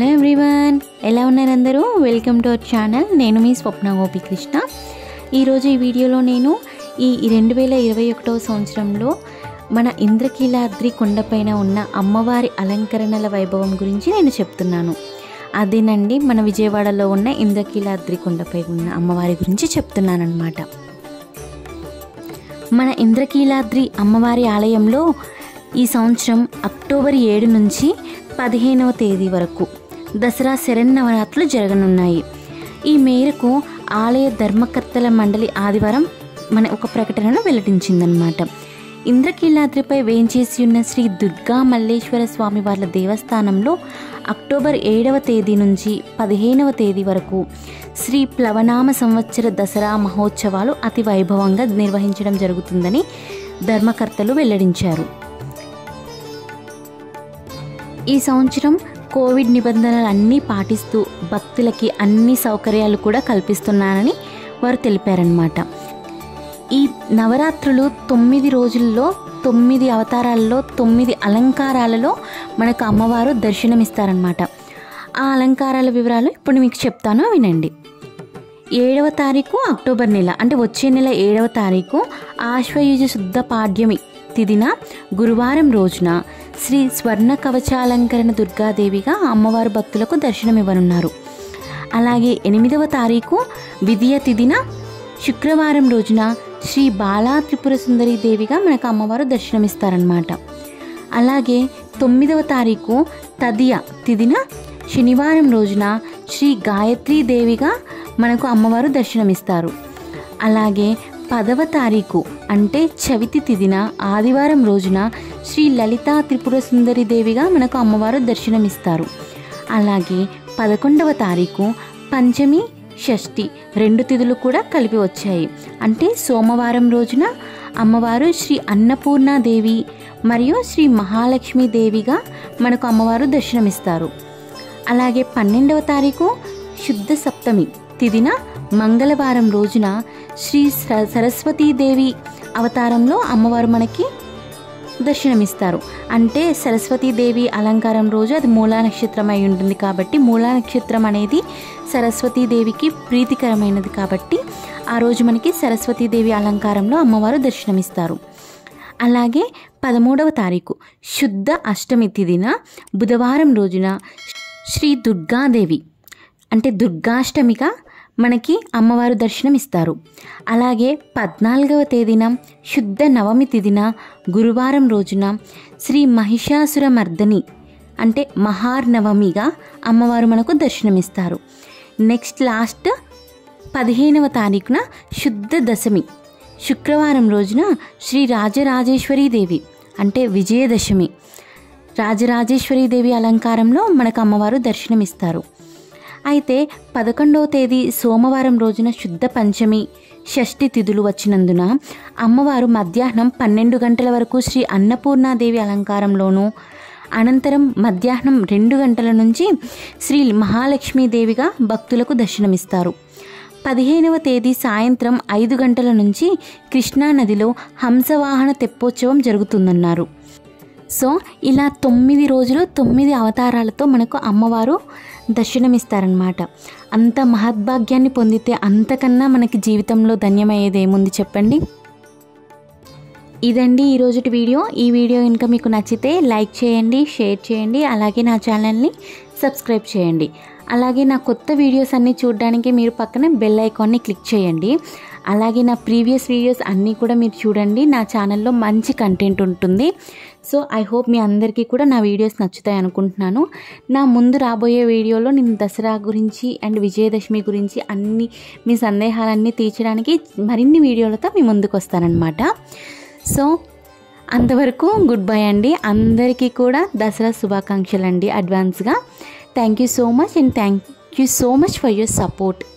hello everyone ఎలా ఉన్నారు అందరూ వెల్కమ్ టు అవర్ ఛానల్ నేను మీ స్వప్న గోపికృష్ణ ఈరోజు ఈ వీడియోలో నేను ఈ రెండు వేల ఇరవై ఒకటవ సంవత్సరంలో మన ఇంద్రకీలాద్రి కొండపైన ఉన్న అమ్మవారి అలంకరణల వైభవం గురించి నేను చెప్తున్నాను అదేనండి మన విజయవాడలో ఉన్న ఇంద్రకీలాద్రి కొండపై ఉన్న అమ్మవారి గురించి చెప్తున్నానమాట మన ఇంద్రకీలాద్రి అమ్మవారి ఆలయంలో ఈ సంవత్సరం అక్టోబర్ ఏడు నుంచి పదిహేనవ తేదీ వరకు దసరా శరన్నవరాత్రులు జరగనున్నాయి ఈ మేరకు ఆలయ ధర్మకర్తల మండలి ఆదివారం మన ఒక ప్రకటనను వెల్లడించిందనమాట ఇంద్రకీలాద్రిపై వేంచేసి ఉన్న శ్రీ దుర్గా మల్లేశ్వర స్వామి వార్ల దేవస్థానంలో అక్టోబర్ ఏడవ తేదీ నుంచి పదిహేనవ తేదీ వరకు శ్రీ ప్లవనామ సంవత్సర దసరా మహోత్సవాలు అతి వైభవంగా నిర్వహించడం జరుగుతుందని ధర్మకర్తలు వెల్లడించారు ఈ సంవత్సరం కోవిడ్ నిబంధనలు అన్నీ పాటిస్తూ భక్తులకి అన్ని సౌకర్యాలు కూడా కల్పిస్తున్నానని వారు తెలిపారనమాట ఈ నవరాత్రులు తొమ్మిది రోజుల్లో తొమ్మిది అవతారాలలో తొమ్మిది అలంకారాలలో మనకు అమ్మవారు దర్శనమిస్తారనమాట ఆ అలంకారాల వివరాలు ఇప్పుడు మీకు చెప్తాను వినండి ఏడవ తారీఖు అక్టోబర్ నెల అంటే వచ్చే నెల ఏడవ తారీఖు ఆశ్వయుజ శుద్ధ పాడ్యమి తిదిన గురువారం రోజున శ్రీ స్వర్ణ కవచాలంకరణ దుర్గాదేవిగా అమ్మవారు భక్తులకు దర్శనమివ్వనున్నారు అలాగే ఎనిమిదవ తారీఖు విధియ తిదిన శుక్రవారం రోజున శ్రీ బాలా త్రిపుర సుందరి దేవిగా మనకు అమ్మవారు దర్శనమిస్తారనమాట అలాగే తొమ్మిదవ తారీఖు తదియ తిదిన శనివారం రోజున శ్రీ గాయత్రీ దేవిగా మనకు అమ్మవారు దర్శనమిస్తారు అలాగే పదవ తారీఖు అంటే చవితి తిదిన ఆదివారం రోజున శ్రీ లలితా త్రిపుర సుందరి దేవిగా మనకు అమ్మవారు దర్శనమిస్తారు అలాగే పదకొండవ తారీఖు పంచమి షష్ఠి రెండు తిథులు కూడా కలిపి వచ్చాయి అంటే సోమవారం రోజున అమ్మవారు శ్రీ అన్నపూర్ణాదేవి మరియు శ్రీ మహాలక్ష్మి దేవిగా మనకు అమ్మవారు దర్శనమిస్తారు అలాగే పన్నెండవ తారీఖు శుద్ధ సప్తమి తిదిన మంగళవారం రోజున శ్రీ స- సరస్వతీదేవి అవతారంలో అమ్మవారు మనకి దర్శనమిస్తారు అంటే సరస్వతీదేవి అలంకారం రోజు అది మూలా నక్షత్రం అయి ఉంటుంది కాబట్టి మూలా నక్షత్రం అనేది సరస్వతీదేవికి ప్రీతికరమైనది కాబట్టి ఆ రోజు మనకి సరస్వతీదేవి అలంకారంలో అమ్మవారు దర్శనమిస్తారు అలాగే పదమూడవ తారీఖు శుద్ధ అష్టమి తిథిన బుధవారం రోజున శ్రీ దుర్గాదేవి అంటే దుర్గాష్టమిగా మనకి అమ్మవారు దర్శనమిస్తారు అలాగే పద్నాలుగవ తేదీన శుద్ధ నవమి తిథిన గురువారం రోజున శ్రీ మహిషాసుర మర్దని అంటే మహార్నవమిగా అమ్మవారు మనకు దర్శనమిస్తారు నెక్స్ట్ లాస్ట్ పదిహేనవ తారీఖున శుద్ధ దశమి శుక్రవారం రోజున శ్రీ రాజరాజేశ్వరీ దేవి అంటే విజయదశమి రాజరాజేశ్వరీ దేవి అలంకారంలో మనకు అమ్మవారు దర్శనమిస్తారు అయితే పదకొండవ తేదీ సోమవారం రోజున శుద్ధ పంచమి షష్ఠి తిథులు వచ్చినందున అమ్మవారు మధ్యాహ్నం పన్నెండు గంటల వరకు శ్రీ అన్నపూర్ణాదేవి అలంకారంలోనూ అనంతరం మధ్యాహ్నం రెండు గంటల నుంచి శ్రీ మహాలక్ష్మీదేవిగా భక్తులకు దర్శనమిస్తారు పదిహేనవ తేదీ సాయంత్రం ఐదు గంటల నుంచి కృష్ణానదిలో హంసవాహన తెప్పోత్సవం జరుగుతుందన్నారు సో ఇలా తొమ్మిది రోజులు తొమ్మిది అవతారాలతో మనకు అమ్మవారు దర్శనమిస్తారనమాట అంత మహద్భాగ్యాన్ని పొందితే అంతకన్నా మనకి జీవితంలో ధన్యమయ్యేది ఏముంది చెప్పండి ఇదండి ఈరోజుటి వీడియో ఈ వీడియో కనుక మీకు నచ్చితే లైక్ చేయండి షేర్ చేయండి అలాగే నా ఛానల్ని సబ్స్క్రైబ్ చేయండి అలాగే నా కొత్త వీడియోస్ అన్నీ చూడడానికి మీరు పక్కన బెల్ ఐకాన్ని క్లిక్ చేయండి అలాగే నా ప్రీవియస్ వీడియోస్ అన్నీ కూడా మీరు చూడండి నా ఛానల్లో మంచి కంటెంట్ ఉంటుంది సో ఐ హోప్ మీ అందరికీ కూడా నా వీడియోస్ నచ్చుతాయి అనుకుంటున్నాను నా ముందు రాబోయే వీడియోలో నేను దసరా గురించి అండ్ విజయదశమి గురించి అన్ని మీ సందేహాలన్నీ తీర్చడానికి మరిన్ని వీడియోలతో మీ ముందుకు వస్తానన్నమాట సో అంతవరకు గుడ్ బై అండి అందరికీ కూడా దసరా శుభాకాంక్షలు అండి అడ్వాన్స్గా thank you so much and thank you so much for your support